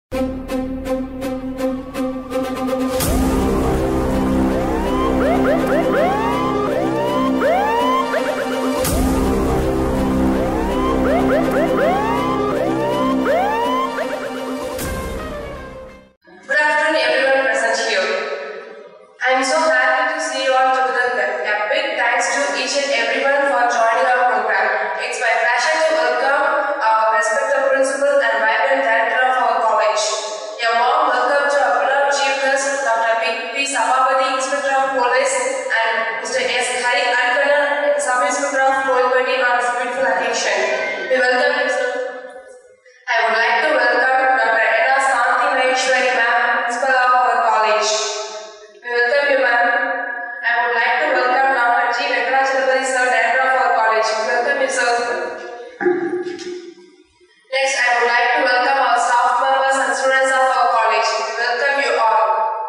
Good afternoon, everyone present here. I am so happy to see you all together. A big thanks to each and everyone for joining our program. It's my pleasure to welcome our respected principal and vibrant director of our college. A warm welcome to our beloved chief guest, Dr. P. P. Sabapati, Inspector of Police, and Mr. S. Hari Arkana, Sub Inspector of Police, on this beautiful occasion. We welcome you, sir. I would like to welcome Dr. Ella Santi Maheshwari ma'am, principal of our college. We welcome you ma'am. I would like to welcome Dr. G. Venkatalapati sir, director of our college. We welcome you sir. Next, I would like to welcome our staff members and students of our college. We welcome you all.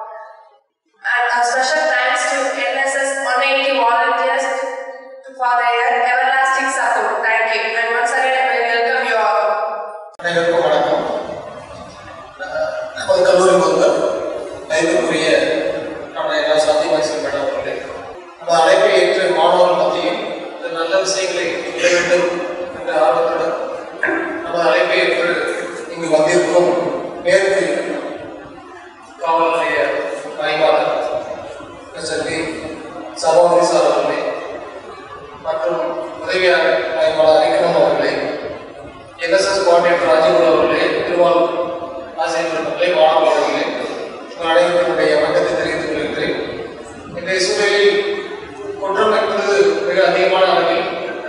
And a special thanks to NSS 180 volunteers for their everlasting support. Thank you. And once again, I welcome you all. அனைவருக்கும் வணக்கம் அஹ் நமது கல்லூரி முதல்வர் மதிப்பிற்குரிய நம்ம எல்லா சாத்தியமாய் madam அவர்களே நம்ம அழைப்பை ஏற்று மாணவர்கள் மத்தியில் இந்த நல்ல விஷயங்களை சொல்ல வேண்டும் என்ற ஆர்வத்துடன் நமது அழைப்பை ஏற்று இங்கு வந்திருக்கும் மேற்கு காவல் நிலைய பணிப்பாளர் மிஸ்டர் பி சபாபதி சார் அவர்களே மற்றும் உதவியாளர் பணிப்பாளர் அரிக்கணம் அவர்களே என்எஸ்எஸ் கோஆர்டினேட்டர் ராஜகுரு அவர்களே திருவாரூர் ஆசிரியர் அவர்களே மாணவ அவர்களே உங்கள் அனைவருடைய வணக்கத்தை தெரிவித்துக் கொள்கிறேன் இன்றைய சூழலில் குற்றம் என்பது மிக அதிகமான அளவில்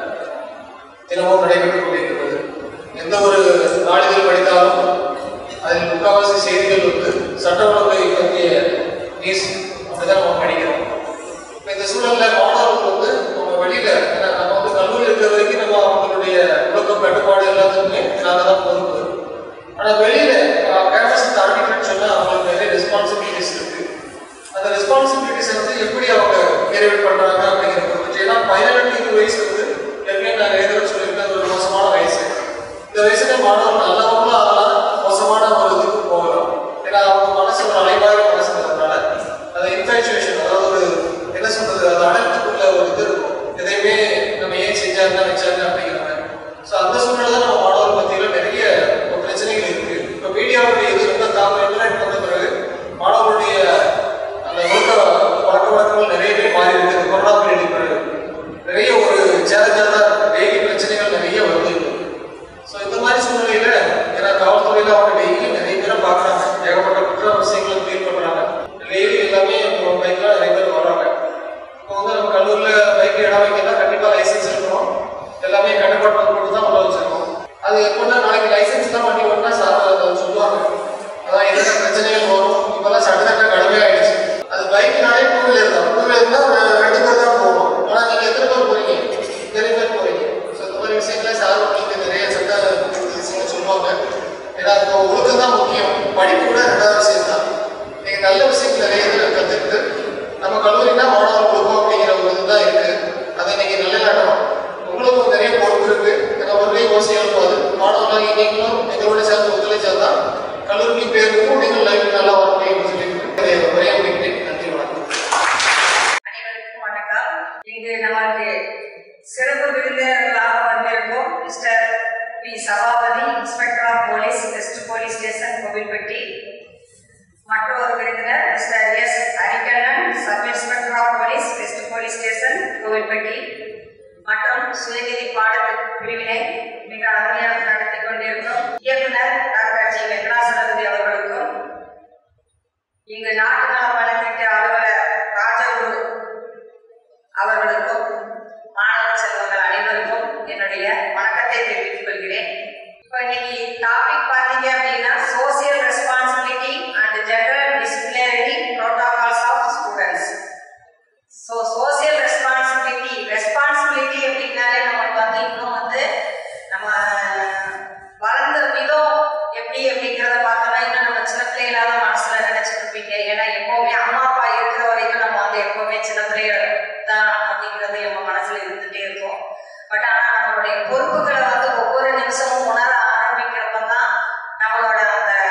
தினமும் நடைபெற்றுக் கொண்டிருக்கிறது எந்த ஒரு நாளிதழ் படித்தாலும் அதில் முக்காவாசி செய்திகள் வந்து சட்ட ஒழுங்கை பற்றிய நியூஸ் அப்படிதான் நம்ம படிக்கிறோம் இப்ப இந்த சூழல்ல மாணவர்கள் வந்து நம்ம வெளியில ஏன்னா நம்ம வந்து கல்லூரி இருக்கிற வரைக்கும் நம்ம அவங்களுடைய ஒழுக்கம் கட்டுப்பாடு எல்லாத்துக்குமே நாங்க தான் பொறுப்பு ஆனா வெளியில கேம்பஸ் தாண்டிட்டேன்னு சொன்னா அவங்களுக்கு நிறைய ரெஸ்பான்சிபிலிட்டிஸ் இருக்கு அந்த ரெஸ்பான்சிபிலிட்டிஸ் வந்து எப்படி அவங்க நிறைவேட் பண்றாங்க அப்படிங்கிறத பற்றி ஏன்னா பதினெட்டு இருபது வயசு வந்து ஏற்கனவே நான் ஏற்கனவே சொல்லியிருக்கேன் அது ஒரு மோசமான வயசு இந்த வயசுல மாணவர்கள் நல்லவங்களும் ஆகலாம் மோசமான ஒரு இதுக்கு போகலாம் ஏன்னா அவங்க மனசு ஒரு அலைவாய் மனசுங்கிறதுனால அந்த இன்ஃபேச்சுவேஷன் அதாவது ஒரு என்ன சொல்றது அது அடக்கத்துக்குள்ள ஒரு இது இருக்கும் எதையுமே நம்ம ஏன் செஞ்சாங்க வச்சாங்க அப்படிங்கிற மாதிரி ஸோ அந்த சூழ்நிலை தான் நம்ம மாணவர் மத்தியில் நிறைய ஒரு பிரச்சனைகள் இருக்கு இப்போ மீடியாவுடைய இது ரொம்ப தாக்கம் இன்டர்நெட் வந்த பிறகு மாணவர்களுடைய அந்த ஒழுக்க பழக்க வழக்கங்கள் நிறையவே மாறி இருக்கு இந்த கொரோனா பீரியட் பிறகு நிறைய ஒரு சேலஞ்சாக தான் டெய்லி பிரச்சனைகள் நிறைய வருது ஸோ இந்த மாதிரி சூழ்நிலையில ஏன்னா காவல்துறையில அவங்க டெய்லி நிறைய பேரை பார்க்குறாங்க ஏகப்பட்ட குற்ற விஷயங்களை ஃபீல் பண்றாங்க டெய்லி எல்லாமே பைக்ல நிறைய பேர் வராங்க இப்போ வந்து நம்ம கல்லூரியில் பைக் இடம் வைக்கலாம் கண்டிப்பாக லைசன்ஸ் இருக்கணும் எல்லாமே கட்டுப்பாட்டு போட்டு தான் உள்ள வச்சிருக்கோம் அது எப்படின்னா நாளைக்கு லைசன்ஸ் தான் பண்ணி வரணும் சார் அதை சொல்லுவாங்க அதான் என்னென்ன பிரச்சனைகள் வரும் இப்போல்லாம் சட்டத்திட்ட கடமையாயிடுச்சு அது பைக்னாலே டூ வீலர் தான் டூ வீலர் தான் ரெண்டு பேர் தான் போகணும் ஆனால் நீங்கள் எத்தனை பேர் போறீங்க நிறைய பேர் போறீங்க ஸோ இந்த மாதிரி விஷயங்களை சார் உங்களுக்கு நிறைய சட்ட விஷயங்கள் சொல்லுவாங்க ஏன்னா இப்போ ஒழுக்கம் தான் முக்கியம் படிப்பு கூட ரெண்டாவது விஷயம் தான் நீங்கள் நல்ல விஷயங்கள் நிறைய இதில் கற்றுக்கிட்டு நம்ம கல்லூரினா மாணவர் ஒழுக்கம் அப்படிங்கிற ஒரு இதுதான் இருக்கு அதை இன்னைக்கு நிலைநாட்டணும் உங்களுக்கும் நிறைய பொறுப்பு இருக்கு ஏன்னா ஒரே யோசனை இருப்பாது மாணவர்களாக நீங்களும் எங்களோட சேர்ந்து ஒத்துழைச்சாதான் கல்லூரி பேர் இருக்கும் நீங்கள் லைஃப் நல்லா வர முடியும் சொல்லிட்டு ஒரே முடிக்கிறேன் நன்றி வணக்கம் அனைவருக்கும் வணக்கம் இங்கு நமக்கு சிறப்பு விருந்தினர்களாக வந்திருக்கும் mister P Sabapathi inspector of police west police station Kovilpatti மற்றொரு விருந்தினர் mister S Harikannan sub inspector of police west police station Kovilpatti மற்றும் சுயநிதி பாடத் பிரிவினை மிக அருமையாக நடத்தி கொண்டிருக்கும் இயக்குனர் டாக்டர் ஜி வெங்கடாசலபதி அவர்களுக்கும் இங்கு நாட்டு நல வழக்கிட்ட அலுவலர் ராஜகுரு அவர்களுக்கும் மாணவ செல்வங்கள் அனைவருக்கும் என்னுடைய வணக்கத்தை தெரிவித்துக் கொள்கிறேன் இப்போ இன்னைக்கு டாபிக் பார்த்தீங்க அப்படின்னா social responsibility and general disciplinary protocols of students so social responsibility responsibility அப்படின்னாலே நமக்கு வந்து இன்னும் வந்து நம்ம வளர்ந்த விதம் எப்படி அப்படிங்கிறத பார்த்தோம்னா இன்னும் நம்ம சின்ன பிள்ளைகளாக மனசுல நினைச்சிட்டு இருப்பீங்க ஏன்னா எப்பவுமே அம்மா அப்பா இருக்கிற வரைக்கும் நம்ம வந்து எப்பவுமே சின்ன பிள்ளைகள் தான் அப்படிங்கிறது நம்ம மனசுல இருந்துட்டே இருக்கும் பட் ஆனா நம்மளுடைய பொறுப்புகளை வந்து ஒவ்வொரு நிமிஷமும் உணர ஆரம்பிக்கிறப்ப தான் நம்மளோட அந்த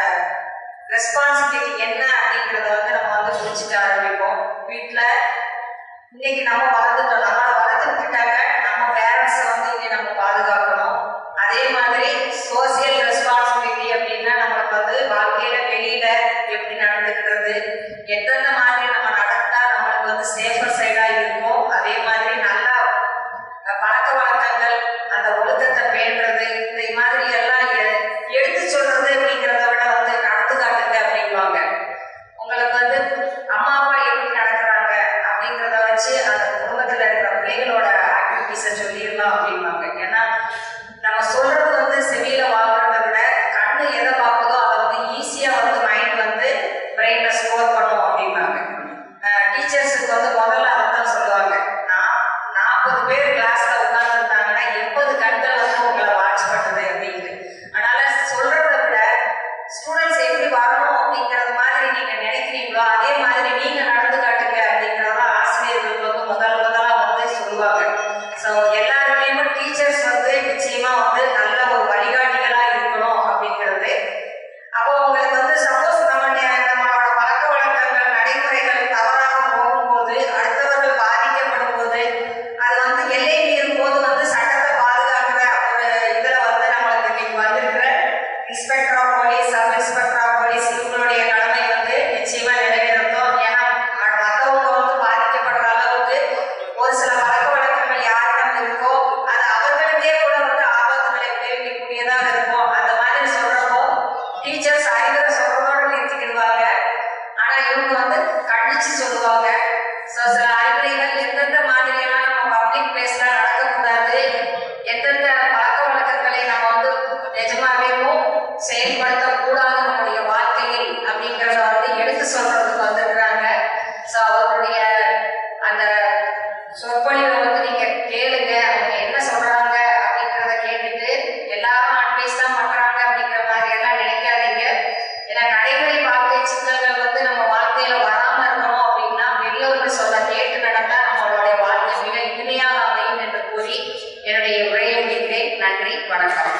மாதிரி சோசியல் ரெஸ்பான்சிபிலிட்டி அப்படின்னா நமக்கு வந்து வாழ்க்கையில வெளியில எப்படி நடந்துக்கிறது எந்தெந்த மாதிரி நம்ம நடந்தா நம்மளுக்கு வந்து சேஃபர் சைடா இருக்கும் அதே மாதிரி நல்லா அஹ், பழக்க வழக்கங்கள் அந்த ஒழுக்கத்தை பேணுறது இந்த மாதிரி எல்லாம் எ- எடுத்து சொல்றது அப்படிங்கிறத விட வந்து நடந்து காட்டுங்க அப்படிம்பாங்க உங்களுக்கு வந்து அம்மா அப்பா எப்படி நடக்கிறாங்க அப்படிங்கிறத வச்சு அந்த குடும்பத்துல இருக்கிற பிள்ளைகளோட ஆக்டிவிட்டிஸை சொல்லிடலாம் அப்படிம்பாங்க ஏன்னா நம்ம சொல்றது வந்து செவியில வாங்குறத விட கண்ணு எதை பார்க்குதோ அதை வந்து ஈஸியா வந்து மைண்ட் வந்து பிரெயின்ல ஸ்டோர் பண்ணும் அப்படிம்பாங்க டீச்சர்ஸுக்கு வந்து முதல்ல அதான் சொல்லுவாங்க நான் நாற்பது பேர் கிளாஸ்ல உட்கார்ந்துருந்தாங்கன்னா எண்பது கண்கள் வந்து உங்களை வாட்ச் பண்ணுது அப்படின்ட்டு அதனால சொல்றதை விட ஸ்டூடெண்ட்ஸ் எப்படி வரணும் அப்படிங்கறது மாதிரி நீங்க நினைக்கிறீங்களோ அதே மாதிரி நீங்க நடந்து காட்டுங்க அப்படிங்கறத ஆசிரியர்கள் வந்து முதல் முதலா வந்து சொல்லுவாங்க ஸோ எல்லாருமே டீச்சர்ஸ் வந்து நிச்சயமா வந்து நல்ல ஒரு வழிகாட்டிகளா இருக்கணும் அப்படிங்கிறது அப்போ உங்களுக்கு வந்து சப்போஸ் நம்மளுடைய நம்மளோட பழக்க வழக்கங்கள் நடைமுறைகள் தவறாக போகும்போது அடுத்தவர்கள் பாதிக்கப்படும் போது அது வந்து எல்லை மீறும் போது வந்து சட்டத்தை பாதுகாக்கிற ஒரு இதுல வந்து நம்மளுக்கு இன்னைக்கு வந்திருக்கிற inspector of police sub inspector of police இவங்களுடைய கடமை வந்து நிச்சயமா நிறைவேறட்டும் ஏன்னா ம- மத்தவங்க வந்து பாதிக்கப்படுற அளவுக்கு ஒரு சில பழக்க வழக்கங்கள் யாரிடம் இருக்கோ அது அவர்களுக்கே கூட வந்து ஆபத்துகளை விளைவிக்கக்கூடியதாக இருக்கும் அந்த மாதிரி சொல்றப்போ டீச்சர்ஸ் அறிவுரை சொல்றதோட நிறுத்திக்கிடுவாங்க ஆனா இவங்க வந்து கண்டிச்சு சொல்லுவாங்க ஸோ சில அறிவுரைகள் எந்தெந்த மாதிரியெல்லாம் நம்ம பப்ளிக் பிளேஸ்ல நடக்கக்கூடாது எந்தெந்த பழக்க வழக்கங்களை நம்ம வந்து நிஜமாவேவும் செயல்படுத்தக்கூடாது நம்முடைய வாழ்க்கையில் அப்படிங்கிறத வந்து எடுத்து சொல்றதுக்கு வந்திருக்கிறாங்க ஸோ அவர்களுடைய அந்த சொற்பொழிவை வந்து நீங்க கேளுங்க அவங்க என்ன சொல்றாங்க அப்படிங்கிறத கேட்டுட்டு எல்லாரும் அட்வைஸ் தான் பண்றாங்க அப்படிங்கிற மாதிரி எல்லாம் நினைக்காதீங்க ஏன்னா நடைமுறை வாழ்க்கை சிக்கல்கள் வந்து நம்ம வாழ்க்கையில வராம இருக்கணும் அப்படின்னா பெரியவர்கள் சொல்ல கேட்டு நடந்தா நம்மளுடைய வாழ்க்கை மிக இனிமையாக அமையும் என்று கூறி என்னுடைய உரையை முடிக்கிறேன் நன்றி வணக்கம்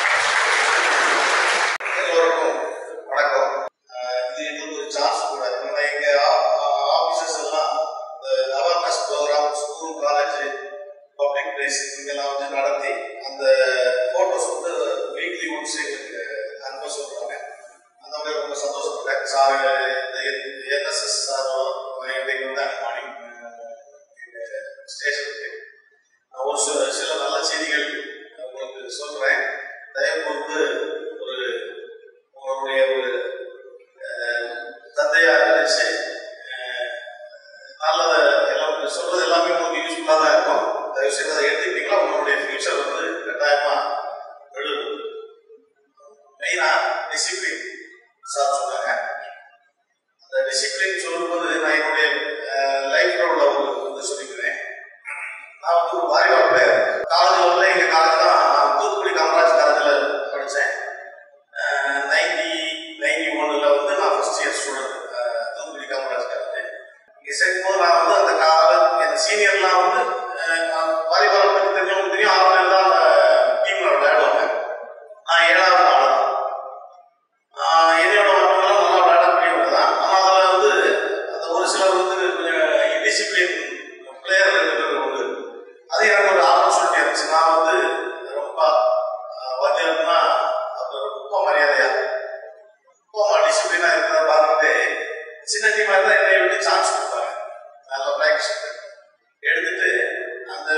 எல்லோருக்கும் வணக்கம் அஹ் இது இது ஒரு சான்ஸ் கூட நம்ம எங்க ஆபீசர்ஸ் எல்லாம் இந்த awareness programme school college public place இங்கெல்லாம் வந்து நடத்தி அந்த போட்டோஸ் வந்து வீக்லி ஒன்ஸ் எங்களுக்கு அனுப்ப சொல்றாங்க அந்த மாதிரி ரொம்ப சந்தோஷப்பட்டேன் சார் இந்த என்எஸ்எஸ் சார் இன்றைக்கு வந்தாங்க மார்னிங் ஸ்டேஷனுக்கு நான் ஒரு சில சில நல்ல செய்திகள் உங்களுக்கு சொல்றேன் தயவு கூர்ந்து ஒரு உங்களுடைய ஒரு அஹ், தந்தையா நினைச்சு அஹ், நல்லத எல்லாம் உங்களுக்கு சொல்றது எல்லாமே உங்களுக்கு யூஸ்ஃபுல்லாக தான் இருக்கும் தயவு செய்து அதை எடுத்துக்கிட்டீங்களா உங்களுடைய ஃபியூச்சர் வந்து கட்டாயமா எழுதும் மெயினா டிசிப்ளின் சார் சொன்னாங்க அந்த டிசிப்ளின் சொல்லும்போது நான் என்னுடைய லைஃப்ல உள்ள ஒரு இது சொல்லிக்கிறேன் நான் வந்து ஒரு வாலிபால் பிளேயர் காலேஜ் வரல எங்க காலேஜ் தான் நான் தூத்துக்குடி காமராஜ் காலேஜில் படித்தேன் நைன்டி நைன்டி ஒன்னில் வந்து நான் first year student Thoothukudi Kamaraj college இங்கே சேர்க்கும்போது நான் வந்து அந்த காலேஜ் என் சீனியர்லாம் வந்து அஹ், நான் வாலிபால் பற்றி தெரிஞ்சவங்களுக்கு தெரியும் ஆறு பேர் தான் அந்த டீமில் விளையாடுவாங்க நான் ஏழாவது ஆள் தான் ஆஹ் என்னோட மற்றவங்களாம் நல்லா விளையாடக்கூடியவங்க தான் ஆனால் அதில் வந்து அந்த ஒரு சிலர் வந்து கொஞ்சம் இன்டிசிப்ளின் பிளேயர் இருக்கிறது உண்டு அது எனக்கு ஒரு ஆப்பர்ச்சுனிட்டி இருந்துச்சு நான் வந்து ரொம்ப வந்திருந்தா அது ரொம்ப மரியாதையா ரொம்ப டிசிப்ளினாக இருக்கிறத பார்த்துட்டு சின்ன டீமாக இருந்தால் என்னை விட்டு சான்ஸ் கொடுப்பாங்க நல்ல ப்ராக்டிஸ் எடுத்துட்டு அந்த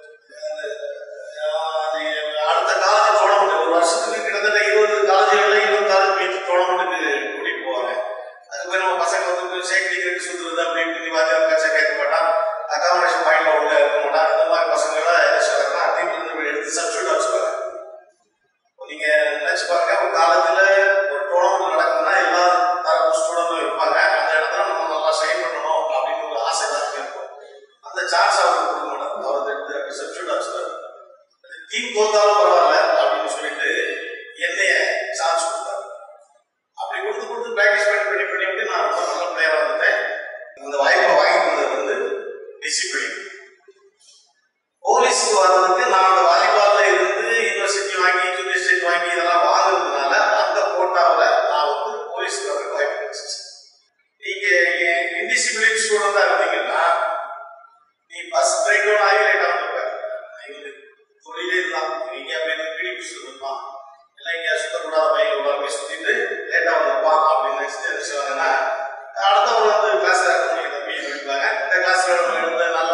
அஹ், அது அடுத்த காலேஜ் டோர்னமெண்ட் ஒரு வருஷத்துக்கு கிட்டத்தட்ட இருபது காலேஜ்களில் இருபத்தாறு மீட் டோர்னமெண்ட்டுக்கு கூட்டிட்டு போவாங்க அதுக்கு போய் நம்ம பசங்க வந்து போய் சைக்கிளிங் சுற்றுறது அப்படி இப்படி வாத்தியார் கச்சா கேட்க மாட்டான் அகாமடேஷன் பாயிண்ட்ல உள்ள இருக்க மாட்டான் இந்த மாதிரி பசங்களாம் என்ன சொல்றாங்கன்னா டீம்ல இருந்து எடுத்து சப்ஸ்டியூட் வச்சுப்பாங்க நீங்க நினைச்சு பாருங்க ஒரு காலத்துல ஒரு டோர்னமெண்ட் நடக்குதுன்னா எல்லா தரப்பு ஸ்டூடெண்ட்டும் இருப்பாங்க அந்த இடத்துல நம்ம நல்லா ஷைன் பண்ணணும் அப்படின்னு ஒரு ஆசை எல்லாருக்கும் இருக்கும் அந்த சான்ஸ் அவருக்கு கொடுக்க மாட்டாங்க அவர் எடுத்து சப்ஸ்டியூட் வச்சுருவாரு டீம் தோத்தாலும் பரவாயில்ல அப்படின்னு சொல்லிட்டு என்னைய சான்ஸ் கொடுத்தாரு அப்படி கொடுத்து கொடுத்து ப்ராக்டிஸ் பண்ணி பண்ணி பண்ணி பண்ணி நான் ரொம்ப நல்ல பிளேயராக வந்துட்டேன் அந்த வாய்ப்பை வாங்கி தந்தது வந்து டிசிப்ளின் போலீஸ்க்கு வர்றதுக்கு நான் அந்த வாலிபால்ல இருந்து யூனிவர்சிட்டி வாங்கி யூனிவர்சிட்டி வாங்கி இதெல்லாம் வாங்குறதுனால அந்த பிள்ளைங்க சுத்தக்கூடாத பையன் உள்ள போய் சுத்திட்டு லேட்டா வந்தப்பா அப்படின்னு நினைச்சிட்டு என்ன செய்வாங்கன்னா அடுத்தவங்க வந்து கிளாஸ் அட்டன் பண்ணி தம்பி சொல்லிப்பாங்க இந்த கிளாஸ்ல நம்ம இருந்து நல்ல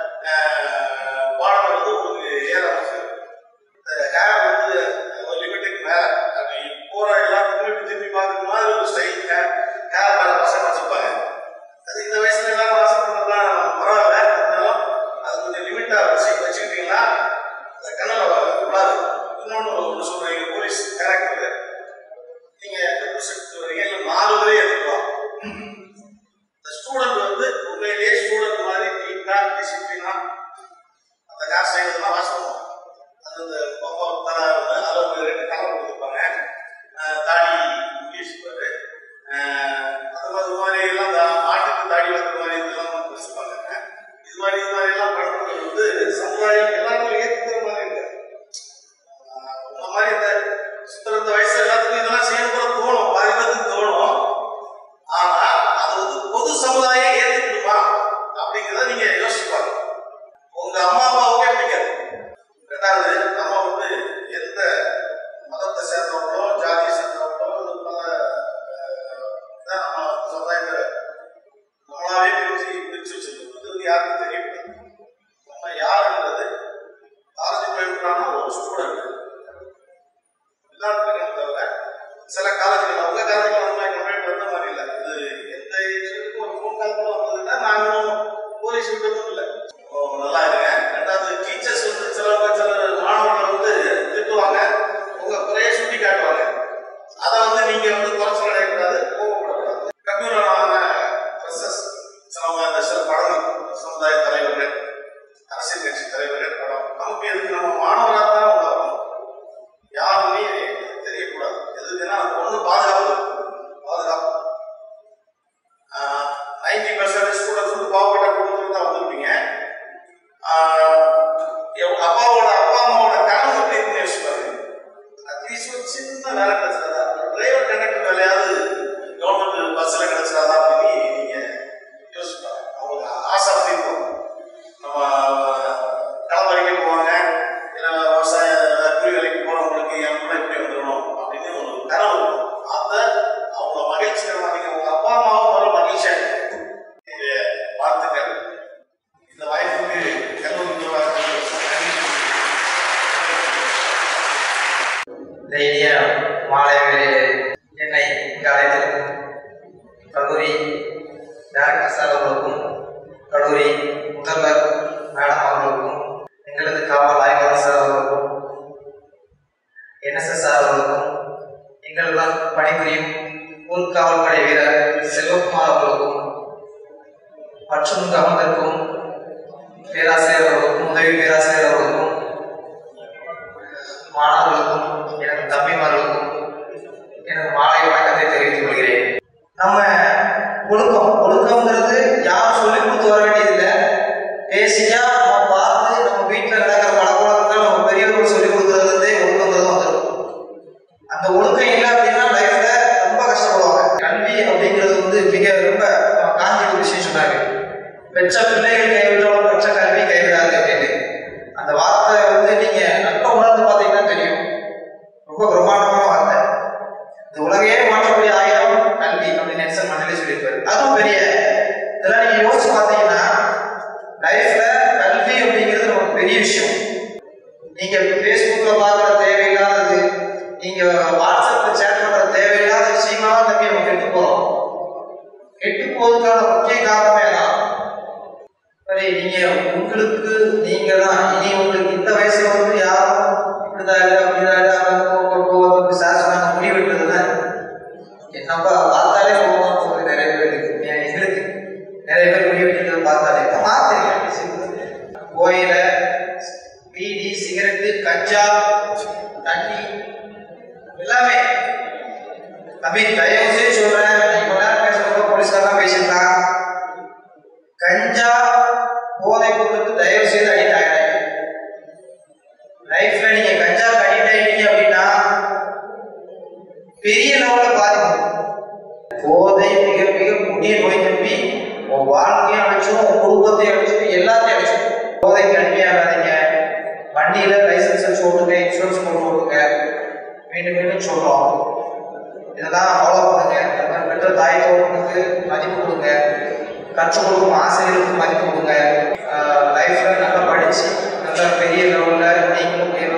அஹ், பாடங்கள் வந்து உங்களுக்கு ஏற ஆரம்பிச்சு இந்த ஹேர் வந்து ஒரு லிமிட்டுக்கு மேல அப்படி போற எல்லாத்துக்குமே இப்படி திரும்பி பார்க்குற மாதிரி ஒரு ஸ்டைல் ஹேர் ஹேர் மேல பசங்க வச்சிருப்பாங்க அது இந்த வயசுல எல்லாம் ஆசைப்படுறதுலாம் பரவாயில்ல இருந்தாலும் அது கொஞ்சம் லிமிட்டா வச்சு வச்சுக்கிட்டீங்கன்னா அந்த கண்ணில் விடாது இன்னொன்று ஒன்று சொல்றீங்க போலீஸ் கேரக்டர் நீங்க எட்டு செட் வரீங்க இல்லை நாலு வரையும் எடுக்கலாம் இந்த ஸ்டூடெண்ட் வந்து உண்மையிலேயே ஸ்டூடெண்ட் மாதிரி நீட்டா டிசிப்ளினா அந்த ஹேர் ஸ்டைல் இதெல்லாம் வாசம் அது இந்த பக்கம் தலை வந்து அதில் ஒரு ரெண்டு கலர் கொடுத்துருப்பாங்க அஹ் தாடி முடி வச்சுப்பாரு அது மாதிரி இது மாதிரி எல்லாம் இந்த ஆட்டுக்கு தாடி வளர்க்குற மாதிரி இதெல்லாம் வச்சுப்பாங்க இது மாதிரி இது மாதிரி எல்லாம் பண்றது வந்து சமுதாயம் எல்லாருமே ஏற்றுக்கிற மாதிரி இருக்கு ஆஹ் இந்த மாதிரி இந்த சித்திரத்த வயசு எல்லாத்துக்கும் இதெல்லாம் செய்யணும் கூட தோணும் பாதி பேருக்கு தோணும் ஆனா அது வந்து பொது சமுதாயம் ஏற்றுக்கணுமா அப்படிங்கிறத நீங்க யோசிப்பாங்க உங்க அம்மா அப்பாவுக்கே பிடிக்காது ரெண்டாவது நம்ம வந்து எந்த மதத்தை சேர்ந்தவங்களோ ஜாதியை சேர்ந்தவங்களோ இது பல அஹ், இதான் நம்ம சமுதாயத்தை நம்மளாவே பிரிச்சு பிரிச்சு வச்சிருக்கோம் இது வந்து யாருக்கும் தெரியக்கூடாது நம்ம யாருன்றது காலேஜ் போயிருக்கிறான்னா ஒரு ஸ்டூடெண்ட் எல்லாத்துக்கும் தவிர சில காலேஜ்கள் உங்க காலேஜ்ல அந்த மாதிரி கம்ப்ளைண்ட் வந்த மாதிரி இல்லை இது எந்த இன்ஸ்டியூட்டுக்கும் ஒரு ஃபோன் கால் கூட வந்ததுன்னா நாங்களும் போலீஸ் விட்டதும் இல்லை ஓ, நல்லா இருங்க ரெண்டாவது டீச்சர்ஸ் வந்து சில சில மாணவர்கள் வந்து திட்டுவாங்க உங்க குறைய சுட்டி காட்டுவாங்க அதை வந்து நீங்க வந்து குறைச்சு கிடையக்கூடாது கோவப்படக்கூடாது கம்யூனலான ட்ரெஸ்ஸஸ் சில இந்த சில படங்கள் சமுதாய தலைவர்கள் அரசியல் கட்சி தலைவர்கள் படம் நமக்கு எதுக்கு நம்ம மாணவராக தான் உண்டாகணும் யாருமே தெரியக்கூடாது எதுக்குன்னா ஒன்று பாதுகாப்பு பாதுகாப்பு நைன்டி பர்சன்ட் ஸ்டூடெண்ட்ஸ் வந்து பாவப்பட்ட குடும்பத்தில் தான் வந்திருப்பீங்க ஆஹ் எவ்- அப்பாவோட அப்பா அம்மாவோட கனவு எப்படி இருக்குன்னு யோசிச்சு பாருங்க அட்லீஸ்ட் ஒரு சின்ன வேலை கிடைச்சிடாதா டிரைவர் கண்டக்டர் வேலையாவது கவர்மெண்ட் பஸ்ல கிடைச்சிடாதா அப்படின்னு நீங்க யோசிச்சு பாருங்க அவங்களுக்கு ஆசை அப்படி இருக்கும் நம்ம களப்பறிக்க போவாங்க இல்லை விவசாய கூலி வேலைக்கு போறவங்களுக்கு என் கூட இப்படி வந்துடணும் அப்படின்னு ஒரு கனவு இருக்கும் அதை அவங்க மகிழ்ச்சிகரமா நீங்க உங்க அப்பா அம்மாவும் வர மகிழ்ச்சியா இருக்கும். என்னுடைய வாழ்த்துக்கள் இந்த வாய்ப்புக்கு கல்லூரி நிர்வாகத்திற்கு நன்றி. இந்த இனிய மாலை வேளையிலே என்னை இங்கு அழைத்திருக்கும் கல்லூரி டைரக்டர் சார் அவர்களுக்கும் கல்லூரி முதல்வர் மேடம் அவர்களுக்கும் எங்களது காவல் ஆய்வாளர் சார் அவர்களுக்கும் என்எஸ்எஸ் சார் அவர்களுக்கும் எங்களுடன் பணிபுரியும் ஊர்காவல் படை வீரர் செல்வகுமார் அவர்களுக்கும் மற்றும் இங்கு அமர்ந்திருக்கும் பேராசிரியர் அவர்களுக்கும் உதவி பேராசிரியர் அவர்களுக்கும் மாணவர்களுக்கும் எனது தம்பிமார்களுக்கும் எனது மாலை வணக்கத்தை தெரிவித்துக் கொள்கிறேன் நம்ம ஒழுக்கம் ஒழுக்கம்ங்கிறது யாரும் சொல்லி கொடுத்து வர வேண்டியதில்லை பேசிக்கா நம்ம பார்த்து நம்ம வீட்டில் நடக்கிற பழக்கவழக்கங்கள் நம்ம பெரியவர்கள் சொல்லி கொடுக்கறதுலேருந்தே ஒழுக்கங்கிறது வந்துடும் அந்த ஒழுக்கம் இல்லை அப்படின்னா லைஃப்ல ரொம்ப கஷ்டப்படுவாங்க கல்வி அப்படிங்கிறது வந்து மிக ரொம்ப நம்ம காஞ்சி ஒரு விஷயம் சொன்னாங்க பெற்ற பிள்ளைகள் கைவிட்டாலும் பெற்ற கல்வி கைவிடாது அப்படின்னு அந்த வார்த்தை வந்து நீங்க நல்லா உணர்ந்து பார்த்தீங்கன்னா தெரியும் ரொம்ப பிரம்மாண்டமான வார்த்தை இந்த உலகையே மாற்றக்கூடிய ஆயுதம் கல்வி அப்படின்னு நெல்சன் மண்டலே சொல்லியிருப்பாரு அதுவும் பெரிய இதெல்லாம் நீங்க யோசிச்சு பார்த்தீங்கன்னா லைஃப்ல கல்வி அப்படிங்கிறது நமக்கு பெரிய விஷயம் நீங்க Facebookல பார்க்குற தேவையில்லாதது நீங்க வாட்ஸ்அப்ல சேட் பண்ற தேவையில்லாத விஷயமெல்லாம் தம்பி நம்ம கெட்டு போறோம் கெட்டு போவதுக்கான முக்கிய காரணமே தான் சரி நீங்க உங்களுக்கு நீங்க தான் இனி உங்களுக்கு இந்த வயசுல வந்து யாரும் இப்படிதான் இல்லை அப்படிதான் இல்லை அங்க போக போக சார் சொன்னாங்க முடிவெட்டுறதுல என்னப்பா பார்த்தாலே போகணும் போகுது நிறைய பேருக்கு ஏன் எங்களுக்கு நிறைய பேர் முடிவெட்டுறதை பார்த்தாலே பார்த்துருக்கேன் கோயில பீடி சிகரெட்டு கஞ்சா தண்ணி எல்லாமே தம்பி தயவு செய்து சொல்றேன் நான் இவ்வளவு நேரம் பேசுறப்ப போலீஸ்காரன் பேசியிருக்கான் கஞ்சா போதை பொருளுக்கு தயவு செய்து அடிக்ட் ஆகாதீங்க லைஃப்ல நீங்க கஞ்சாக்கு அடிக்ட் ஆயிட்டீங்க அப்படின்னா பெரிய லெவல்ல பாதிக்கும் போதை மிக மிக கொடிய நோய் தம்பி உன் வாழ்க்கையும் அழிச்சிடும் உன் குடும்பத்தையும் அழிச்சிடும் எல்லாத்தையும் அழிச்சிடும் போதைக்கு அடிமையாகாதீங்க வண்டியில லைசன்ஸ் வச்சு ஓட்டுங்க இன்சூரன்ஸ் போட்டு ஓட்டுங்க மீண்டும் மீண்டும் சொல்றோம் இதெல்லாம் ஃபாலோ பண்ணுங்க நம்ம பெற்ற தாய் தோட்டத்துக்கு மதிப்பு கொடுங்க கற்றுக் கொடுக்கும் ஆசிரியருக்கு மதிப்பு கொடுங்க லைஃப்ல நல்லா படிச்சு நல்ல பெரிய லெவலில் நீங்களும்